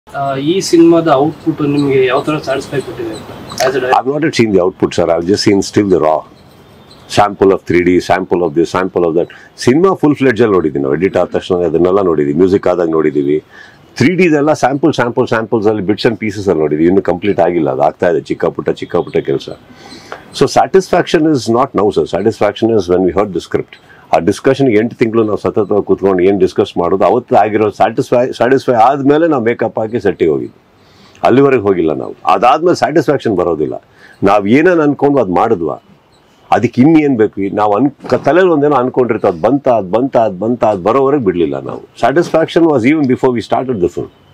ಆ, ಈ ಸಿನಿಮಾದ ಔಟ್ಪುಟ್ ನಿಮಗೆ ಯಾವ ತರ ಸ್ಯಾಟಿಸ್ಫೈ ಕೊಟ್ಟಿದೆ as a I've not yet seen the output, sir. I've just seen still the raw sample of 3D, sample of this, sample of that. Cinema full fledge ಅಲ್ಲಿ ನೋಡಿದ್ದೀವಿ ನಾವು ಎಡಿಟ್ ಆದ ತಕ್ಷಣ ಅದನ್ನೆಲ್ಲ ನೋಡಿದ್ದೀವಿ ಮ್ಯೂಸಿಕ್ ಆದಾಗ ನೋಡಿದ್ದೀವಿ ತ್ರೀ ಡಿದೆಲ್ಲ ಸ್ಯಾಂಪಲ್ ಸ್ಯಾಂಪಲ್ ಸ್ಯಾಂಪಲ್ಸ್ ಅಲ್ಲಿ ಬಿಟ್ಸ್ ಅಂಡ್ ಪೀಸಸ್ ಅಲ್ಲಿ ನೋಡಿದ್ದೀವಿ ಇನ್ನೂ ಕಂಪ್ಲೀಟ್ ಆಗಿಲ್ಲ ಅದು ಆಗ್ತಾ ಇದೆ ಚಿಕ್ಕ ಪುಟ್ಟ ಚಿಕ್ಕ ಪುಟ್ಟ ಕೆಲಸ so satisfaction is not now sir satisfaction is when we heard the script ಆ ಡಿಸ್ಕಷನ್ ಎಂಟು ತಿಂಗಳು ನಾವು ಸತತವಾಗಿ ಕೂತ್ಕೊಂಡು ಏನು ಡಿಸ್ಕಸ್ ಮಾಡೋದು ಅವತ್ತು ಆಗಿರೋ ಸ್ಯಾಟಿಸ್ಫೈ ಸ್ಯಾಟಿಸ್ಫೈ ಆದಮೇಲೆ ನಾವು ಮೇಕಪ್ ಹಾಕಿ ಸೆಟ್ಟಿಗೆ ಹೋಗಿದ್ವಿ ಅಲ್ಲಿವರೆಗೆ ಹೋಗಿಲ್ಲ ನಾವು ಅದಾದ್ಮೇಲೆ ಸ್ಯಾಟಿಸ್ಫ್ಯಾಕ್ಷನ್ ಬರೋದಿಲ್ಲ ನಾವು ಏನೇನು ಅನ್ಕೊಂಡು ಅದು ಮಾಡಿದ್ವಾ ಅದಕ್ಕೆ ಇನ್ನೇನು ಬೇಕು ಈ ನಾವು ಅನ್ ತಲೆಯಲ್ಲಿ ಒಂದೇನೋ ಅನ್ಕೊಂಡಿರ್ತೀವಿ ಅದು ಬಂತ ಅದು ಬಂತ ಅದು ಬಂತ ಅದು ಬರೋವರೆಗೆ ಬಿಡಲಿಲ್ಲ ನಾವು satisfaction was even before we started the film